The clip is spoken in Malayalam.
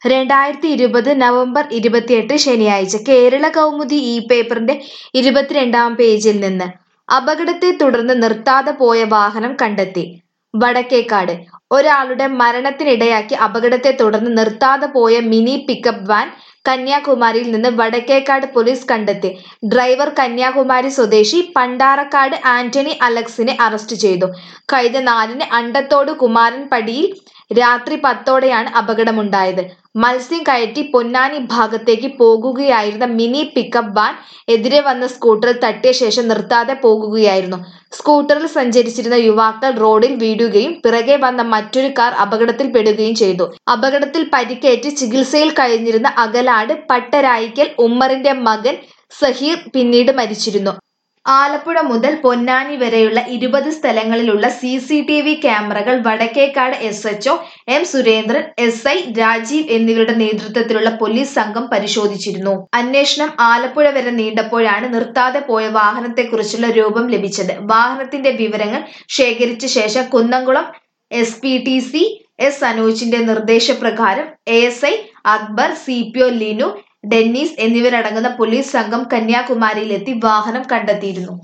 രണ്ടായിരത്തി ഇരുപത് നവംബർ ഇരുപത്തിയെട്ട് ശനിയാഴ്ച കേരള കൗമുദി ഈ പേപ്പറിന്റെ ഇരുപത്തിരണ്ടാം പേജിൽ നിന്ന് അപകടത്തെ തുടർന്ന് നിർത്താതെ പോയ വാഹനം കണ്ടെത്തി വടക്കേക്കാട് ഒരാളുടെ മരണത്തിനിടയാക്കി അപകടത്തെ തുടർന്ന് നിർത്താതെ പോയ മിനി പിക്കപ്പ് വാൻ കന്യാകുമാരിയിൽ നിന്ന് വടക്കേക്കാട് പോലീസ് കണ്ടെത്തി ഡ്രൈവർ കന്യാകുമാരി സ്വദേശി പണ്ടാറക്കാട് ആന്റണി അലക്സിനെ അറസ്റ്റ് ചെയ്തു കഴിഞ്ഞ നാലിന് അണ്ടത്തോട് കുമാരൻപടിയിൽ രാത്രി പത്തോടെയാണ് അപകടമുണ്ടായത് മത്സ്യം കയറ്റി പൊന്നാനി ഭാഗത്തേക്ക് പോകുകയായിരുന്ന മിനി പിക്കപ്പ് വാൻ എതിരെ വന്ന സ്കൂട്ടറിൽ തട്ടിയ ശേഷം നിർത്താതെ പോകുകയായിരുന്നു സ്കൂട്ടറിൽ സഞ്ചരിച്ചിരുന്ന യുവാക്കൾ റോഡിൽ വീഴുകയും പിറകെ വന്ന മറ്റൊരു കാർ അപകടത്തിൽപ്പെടുകയും ചെയ്തു അപകടത്തിൽ പരിക്കേറ്റ് ചികിത്സയിൽ കഴിഞ്ഞിരുന്ന അകലാട് പട്ടരായിക്കൽ ഉമ്മറിന്റെ മകൻ സഹീർ പിന്നീട് മരിച്ചിരുന്നു ആലപ്പുഴ മുതൽ പൊന്നാനി വരെയുള്ള ഇരുപത് സ്ഥലങ്ങളിലുള്ള സി സി ടി വി ക്യാമറകൾ Vadakkekad S HO M Surendran S I Rajeev എന്നിവരുടെ നേതൃത്വത്തിലുള്ള പോലീസ് സംഘം പരിശോധിച്ചിരുന്നു അന്വേഷണം ആലപ്പുഴ വരെ നീണ്ടപ്പോഴാണ് നിർത്താതെ പോയ വാഹനത്തെക്കുറിച്ചുള്ള രൂപം ലഭിച്ചത് വാഹനത്തിന്റെ വിവരങ്ങൾ ശേഖരിച്ച ശേഷം Kunnamkulam S P T C S അനൂജിന്റെ നിർദ്ദേശപ്രകാരം A S I Akbar C P O Linu Dennis എന്നിവരടങ്ങുന്ന പോലീസ് സംഘം കന്യാകുമാരിയിലെത്തി വാഹനം കണ്ടെത്തിയിരുന്നു